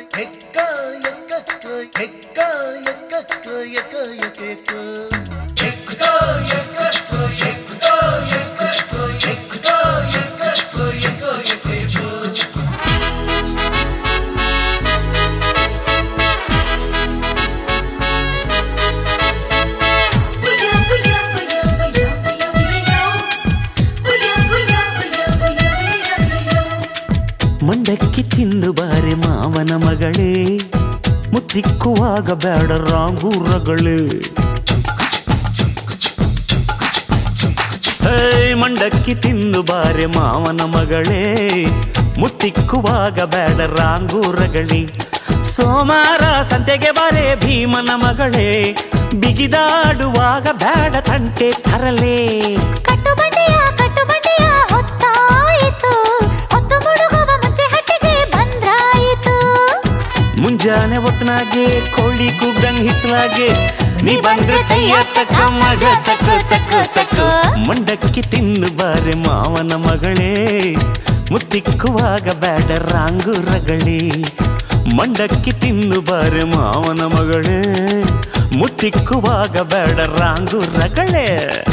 ಮಂಡಕ್ಕಿ ತಿಂದು ಬಾರೆ ಮಾವನ ಮಗಳೇ ಮುತ್ತಿಕ್ಕುವಾಗ ಬೇಡ ರಾಂಗೂರಗಳೇ ಹೇ ಮಂಡಕ್ಕಿ ತಿಂದು ಬಾರೆ ಮಾವನ ಮಗಳೇ ಮುತ್ತಿಕ್ಕುವಾಗ ಬೇಡ ರಾಂಗೂರಗಳೇ ಸೋಮಾರ ಸಂತೆಗೆ ಬಾರೆ ಭೀಮನ ಮಗಳೇ ಬಿಗಿದಾಡುವಾಗ ಬೇಡ ತಂಟೆ ತರಲೇ ಕಟ್ಟುಬಂಡೆಯ ಕಟ್ಟುಬಂಡೆಯ ಹೊತ್ತಾಯಿತು ಹೊತ್ತು ಮುಳುಗುವ ಮುಂಚೆ ಹಟ್ಟಿಗೆ ಬಂದ್ರಾಯಿತು ಮುಂಜಾನೆ ಹೊತ್ನಾಗೆ ಕೋಳಿ ಕೂಗ್ದಂಗ್ ಹಿತ್ಲಾಗೆ ನೀ ಬಂದ್ರೆ ಕೈಯ ತಕ್ಕ ಮಜ ತಕ್ಕ ತಕ್ಕ ತಕ್ಕ ಮಂಡಕ್ಕಿ ತಿನ್ನು ಬಾರೆ ಮಾವನ ಮಗಳೇ ಮುತ್ತಿಕ್ಕುವಾಗ ಬೇಡ ರಾಂಗುರಗಳೇ ಮಂಡಕ್ಕಿ ತಿನ್ನು ಬಾರೆ ಮಾವನ ಮಗಳೇ ಮುತ್ತಿಕ್ಕುವಾಗ ಬೇಡ ರಾಂಗುರಗಳೇ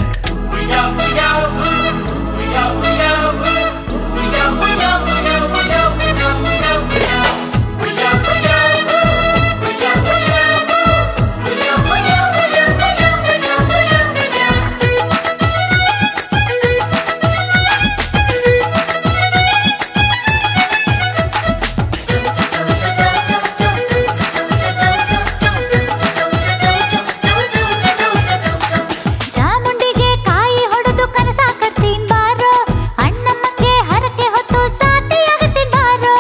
ಚಾಮುಂಡಿಗೆ ಕಾಯಿ ಹೊಡೆದು ಕನಸಾಕತ್ತೀನ್ ಬಾರೋ ಅಣ್ಣಮ್ಮಂಗೆ ಹರಕೆ ಹೊತ್ತು ಸಾಟಿಯಾಗತ್ತೀನ್ ಬಾರೋ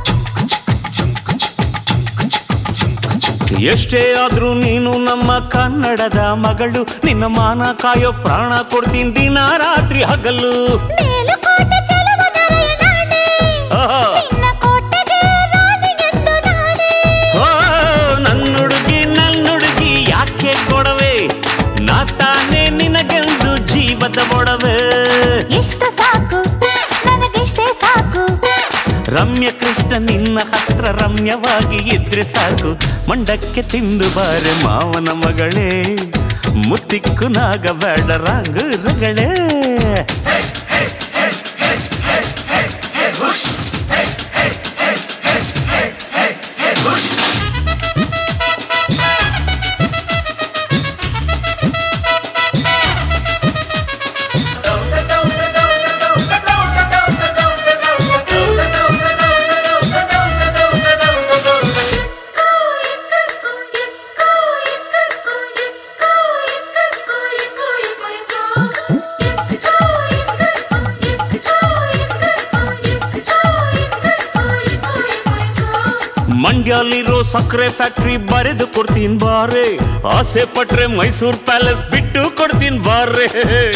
ಎಷ್ಟೇ ಆದ್ರೂ ನೀನು ನಮ್ಮ ಕನ್ನಡದ ಮಗಳು ನಿನ್ನ ಮಾನ ಕಾಯೋ ಪ್ರಾಣ ಕೊಡ್ತೀನಿ ದಿನ ರಾತ್ರಿ ಹಗಲು ಮೇಲುಕೋಟೆ ಚೆಲುವ ನರೆಯ ನಾನೇ ಆಹಾ. ನಿನ್ನ ಕೋಟೆಗೆ ರಾಣಿಗೆಂದು ನಾನೇ ಓ, ನನ್ನುಡುಗಿ ನನ್ನುಡುಗಿ ಯಾಕೆ ಕೊಡವೆ ನಾ ತಾನೇ ನಿನಗೆಂದು ಜೀವದ ಒಡವೆ ಎಷ್ಟು ಸಾಕು ನನಗಿಷ್ಟೇ ಸಾಕು ರಮ್ಯ ಕೃಷ್ಣ ನಿನ್ನ ಹತ್ರ ರಮ್ಯವಾಗಿ ಇದ್ರೆ ಸಾಕು ಮಂಡಕ್ಕೆ ತಿಂದು ಬಾರೆ ಮಾವನ ಮಗಳೇ ಮುತ್ತಿಕ್ಕು ನಾಗ ಬೇಡ ರಾಂಗುರಗಳೇ ಮಂಡ್ಯಲ್ಲಿರೋ ಸಕ್ಕರೆ ಫ್ಯಾಕ್ಟ್ರಿ ಬರೆದು ಕೊಡ್ತೀನಿ ಬಾರೆ ಆಸೆ ಪಟ್ರೆ ಮೈಸೂರ್ ಪ್ಯಾಲೇಸ್ ಬಿಟ್ಟು ಕೊಡ್ತೀನಿ ಬಾರೆ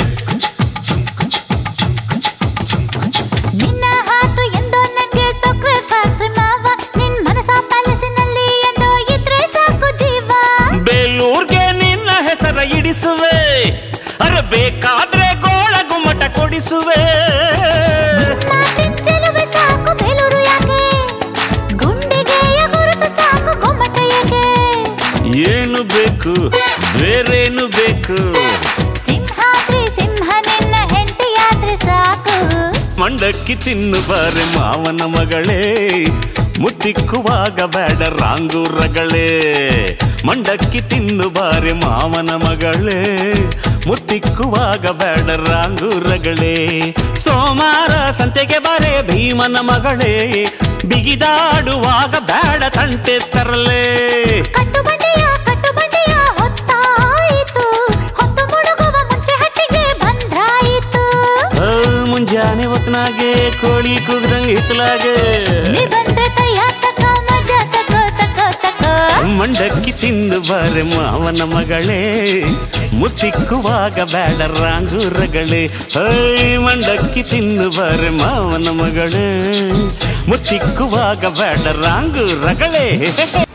ನಿನ್ನ ಹಾಟು ಎಂದೋ ನಂಗೆ ಸೊಕ್ರೆ ಫ್ಯಾಕ್ಟ್ರಿ ಮಾವ ನಿನ್ ಮನಸ ಪ್ಯಾಲೇಸಿನಲ್ಲಿ ಎಂದೋ ಇದ್ರೆ ಸಾಕು ಜೀವ ಬೇಲೂರ್ಗೆ ನಿನ್ನ ಹೆಸರ ಇಡಿಸುವೆ ಅರೆ ಬೇಕಾದ್ರೆ ಗೋಳ ಗುಮ್ಮಟ ಕೊಡಿಸುವೆ ಮಾತಿನ್ ಚೆಲುವೆ ಸಾಕು ಬೇಲೂರು ಯಾಕೆ ಗುಂಡಿಗೆಯ ಗುರುತು ಸಾಕು ಗೊಮ್ಮಟ ಏಕೆ ಏನು ಬೇಕು ಬೇರೇನು ಬೇಕು ಸಿಂಹಾದ್ರಿ ಸಿಂಹ ನಿನ್ನ ಹೆಂಡತಿಯಾದ್ರೆ ಸಾಕು ಮಂಡಕ್ಕಿ ತಿನ್ನು ಬಾರೆ ಮಾವನ ಮಗಳೇ ಮುತ್ತಿಕ್ಕುವಾಗ ಬೇಡ ರಾಂಗೂರಗಳೇ ಮಂಡಕ್ಕಿ ತಿನ್ನು ಬಾರೆ ಮಾವನ ಮಗಳೇ ಮುತ್ತಿಕ್ಕುವಾಗ ಬೇಡ ರಾಂಗೂರಗಳೇ ಸೋಮಾರ ಸಂತೆಗೆ ಬಾರೆ ಭೀಮನ ಮಗಳೇ ಬಿಗಿದಾಡುವಾಗ ಬೇಡ ತಂಟೆ ತರಲೇ ಕಟ್ಟುಬಂಡೆಯ ಕಟ್ಟುಬಂಡೆಯ ಹೊತ್ತಾಯಿತು ಹೊತ್ತು ಮುಳುಗುವ ಮುಂಚೆ ಹಟ್ಟಿಗೆ ಬಂದ್ರಾಯಿತು ಆ, ಮುಂಜಾನೆ ಹೊತ್ನಾಗೆ ಕೋಳಿ ಕೂಗ್ದಂಗೆ ಹಿತ್ತಲಾಗೆ ನೀ ಬಂದ್ರೆ ಕೈಯ ತಕ ಮಜಾ ತಕೋ ತಕೋ ತಕೋ ಮಂಡಕ್ಕಿ ತಿಂದು ಬಾರೆ ಮಾವನ ಮಗಳೇ ಮುತ್ತಿಕ್ಕುವಾಗ ಬೇಡ ರಾಂಗೂರಗಳೇ ಹೈ ಮಂಡಕ್ಕಿ ತಿಂದು ಬಾರೆ ಮಾವನ ಮಗಳೇ ಮುತ್ತಿಕ್ಕುವಾಗ ಬೇಡ ರಾಂಗೂರಗಳೇ